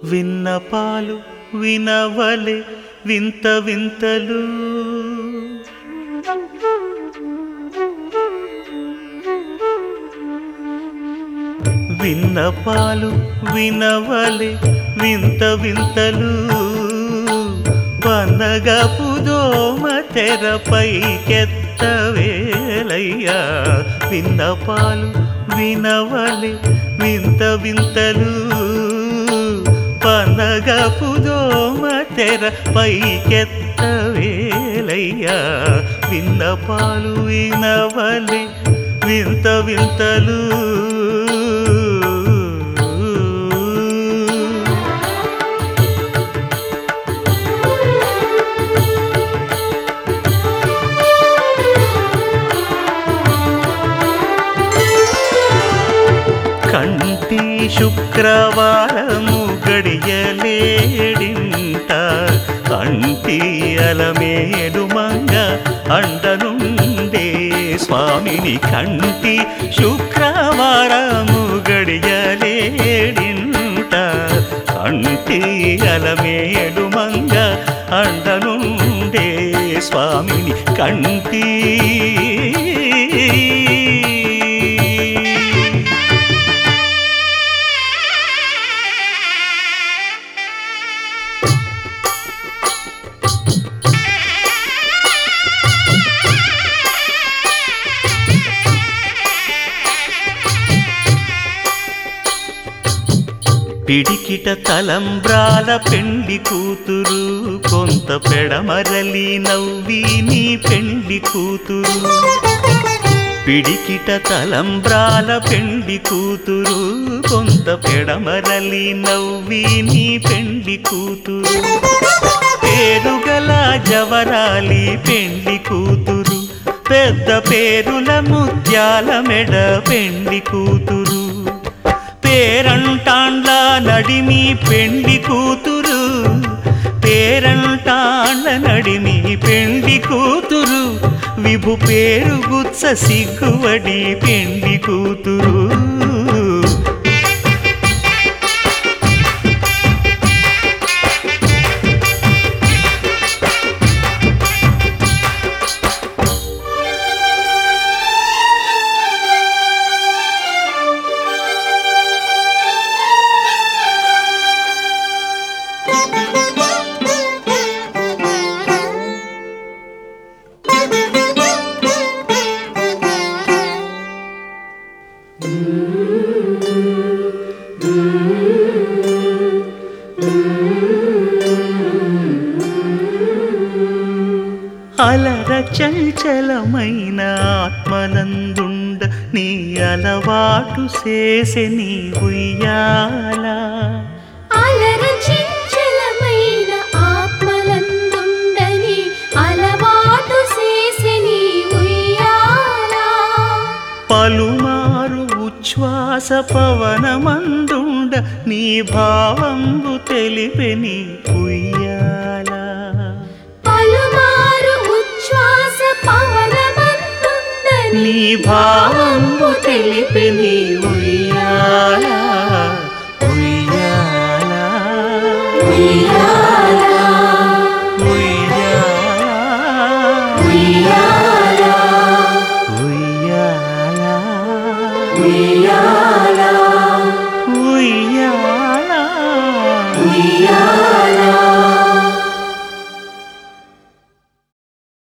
విన్నపాలు వినవలే వింత వింతలు విన్నపాలు వినవలే వింత వింతలు పనగపు దోమ తెరపైకెత్తవేలయ్యా విన్నపాలు వినవలే వింత వింతలు పనగపు దోమ తెర పైకెత్తవేలయ్యా విన్నపాలు వినవలే వింత వింతలు కంటి శుక్రవారము గడియలేడింట కంటి అలమేలు మంగ అండనుండే స్వామిని కంటి శుక్రవారము గడియలేడింట కంటి అలమేలు మంగ అండనుండే స్వామిని కంటి పిడికిట తలంబ్రాల పెండి కూతురు కొంత పెడమరలి నవ్వి నీ పెండి కూతురు పిడికిట తలంబ్రాల పెండి కూతురు కొంత పెడమరలి నవ్వి నీ పెండి కూతురు పేరుగల జవరాలి పెండి కూతురు పెద్ద పేరుల ముత్యాల మెడ పెండి కూతురు పేరంటాండ్ల నడిమి పెండి కూతురు పేరంటాండ్ల నడిమి పెండి కూతురు విభు పేరు గుత్స సిగ్గువడి పెండి కూతురు అలర చంచలమైన ఆత్మనందుండ నీ అలవాటు చేసే నీ ఉయ్యాల అలర చంచలమైన ఆత్మలందుండని అలవాటు చేసిని ఉయ్యాల పలుమారు ఉచ్ఛ్వాస పవనమందుండ నీ భావంబు తెలిపే నీ ఉయ్యాల పలుమారు ఉచ్ఛ్వాస పవనమందుండని నీ భావంబు తెలిపే నీ ఉయ్యాల ఉయ్యాల ఉయ్యాల ఉయ్యాల ఉయ్యాల ఉయ్యాల ఉయ్యాల ఉయ్యాల ఉయ్యాల